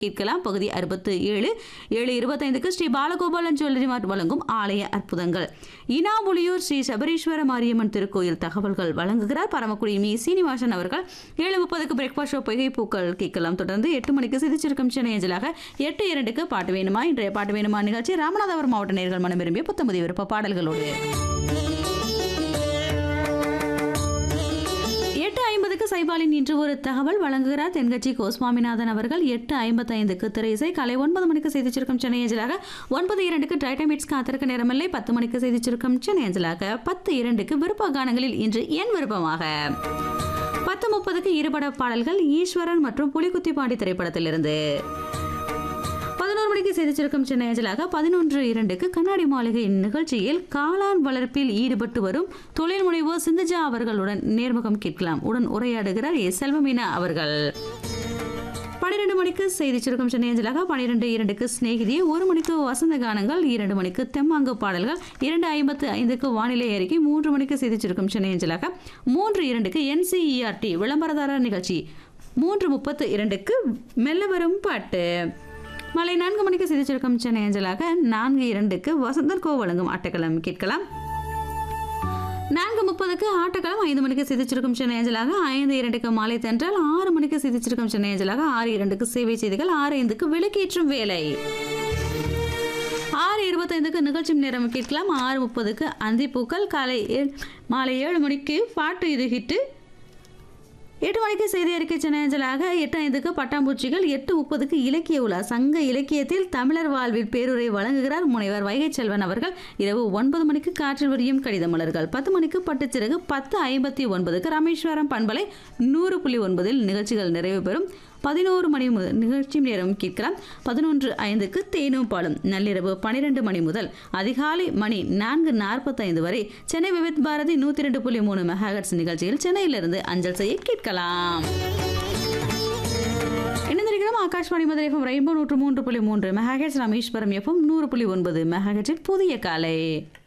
கேட்கலாம் பகுதி அறுபத்து ஏழு ஏழு இருபத்தைந்துக்கு ஸ்ரீ பாலகோபாலன் ஜுவல்லரி மார்ட் வழங்கும் ஆலய அற்புதங்கள் இனாமுலியூர் ஸ்ரீ சபரீஸ்வர மாரியம்மன் திருக்கோயில் தகவல்கள் வழங்குகிறார் பரமக்குடி மீ சீனிவாசன் அவர்கள் ஏழு முப்பதுக்கு பிரேக்ஃபாஸ்ட் ஷோ பொய்கை பூக்கள் கேட்கலாம் தொடர்ந்து எட்டு மணிக்கு சிதிச்சிருக்கும் சென்னை அஞ்சலாக எட்டு இரண்டுக்கு பாட்டு வேணுமா இன்றைய பாட்டு வேணுமா நிகழ்ச்சி ராமநாதபுரம் மாவட்ட நேர்கள் மனம் விரும்பிய புத்தமதி விருப்ப பாடல்களோடு எட்டு ஐம்பதுக்கு சைபாலின் இன்று ஒரு தகவல் வழங்குகிறார் தென்கட்சி கோ சுவாமிநாதன் அவர்கள் எட்டு ஐம்பத்தைந்துக்கு திரைசை காலை ஒன்பது மணிக்கு செய்தி சுருக்கம் சென்னை அஞ்சலாக ஒன்பது இரண்டுக்கு டிரைட்டமிட்ஸ் காத்திருக்க நேரமில்லை பத்து மணிக்கு செய்தி சுருக்கம் சென்னை அஞ்சலாக பத்து இரண்டுக்கு விருப்ப கானங்களில் இன்று என் விருப்பமாக பத்து முப்பதுக்கு இருபட பாடல்கள் ஈஸ்வரன் மற்றும் புலிகுத்தி பாண்டி திரைப்படத்திலிருந்து பதினோரு மணிக்கு செய்திச்சிருக்கும் சென்னை அஞ்சலாக பதினொன்று இரண்டுக்கு கண்ணாடி மாளிகை நிகழ்ச்சியில் காளான் வளர்ப்பில் ஈடுபட்டு வரும் தொழில் முனைவோர் சிந்தஜா அவர்களுடன் நேர்முகம் கேட்கலாம் உடன் உரையாடுகிறார் எஸ் செல்வமீனா அவர்கள் பன்னிரெண்டு மணிக்கு செய்தி சுருக்கம் சென்னை அஞ்சலாக பன்னிரெண்டு இரண்டுக்கு சிநேகிதி ஒரு மணிக்கு வசந்த கானங்கள் இரண்டு மணிக்கு தெம்மாங்கு பாடல்கள் இரண்டு ஐம்பத்து ஐந்துக்கு வானிலை அறிக்கை மூன்று மணிக்கு செய்தி சுருக்கம் சென்னை அஞ்சலாக மூன்று இரண்டுக்கு என்சிஇஆர்டி விளம்பரதாரர் நிகழ்ச்சி மூன்று முப்பத்து இரண்டுக்கு மெல்ல வரும் பாட்டு மாலை நான்கு மணிக்கு செய்தி சுருக்கம் சென்னை அஞ்சலாக நான்கு இரண்டுக்கு வசந்தன் கோ வழங்கும் ஆட்டக்களம் கேட்கலாம் நான்கு முப்பதுக்கு ஆட்டக்களம் ஐந்து மணிக்கு சிதிச்சிருக்கும் சென்னை அஞ்சலாக ஐந்து இரண்டுக்கு மாலை தென்றால் ஆறு மணிக்கு சிதிச்சிருக்கும் சென்னை அஞ்சலாக ஆறு இரண்டுக்கு சேவை செய்திகள் ஆறு ஐந்துக்கு விளக்கேற்றும் வேலை ஆறு இருபத்தைந்துக்கு நிகழ்ச்சி நேரம் கேட்கலாம் ஆறு முப்பதுக்கு அந்திப்பூக்கள் காலை ஏழு- மாலை ஏழு மணிக்கு பாட்டு இது ஹிட்டு எட்டு மணிக்கு செய்தி அறிக்கை சென்னையஞ்சலாக எட்டு ஐந்துக்கு பட்டாம்பூச்சிகள் எட்டு முப்பதுக்கு இலக்கிய உலா சங்க இலக்கியத்தில் தமிழர் வாழ்வில் பேருரை வழங்குகிறார் முனைவர் வைகை செல்வன் அவர்கள் இரவு ஒன்பது மணிக்கு காற்றில் விரியும் கடித மலர்கள் பத்து மணிக்கு பட்டுச்சிறகு பத்து ஐம்பத்தி ஒன்பதுக்கு ராமேஸ்வரம் பண்பலை நூறு புள்ளி ஒன்பதில் நிகழ்ச்சிகள் நிறைவு பெறும் பதினோரு மணி முதல் நிகழ்ச்சி நேரம் கேட்கலாம் பதினொன்று ஐந்துக்கு தேனும் பாலும் நள்ளிரவு பனிரெண்டு மணி முதல் அதிகாலை மணி நான்கு நாற்பத்தைந்து வரை சென்னை விவித் பாரதி நூற்றி ரெண்டு புள்ளி மூணு மெகாஹெட்ஸ் நிகழ்ச்சியில் சென்னையிலிருந்து அஞ்சல் செய்ய கேட்கலாம் இணைந்திருக்கிறோம் ஆகாஷ்வாணி மதுரை எஃப்எம் ரெயின்போ நூற்று மூன்று புள்ளி மூன்று மெகாஹெட்ஸ் ராமேஸ்வரம் எஃப்எம் நூறு புள்ளி ஒன்பது மெகாஹெட்ஸில் புதிய காலை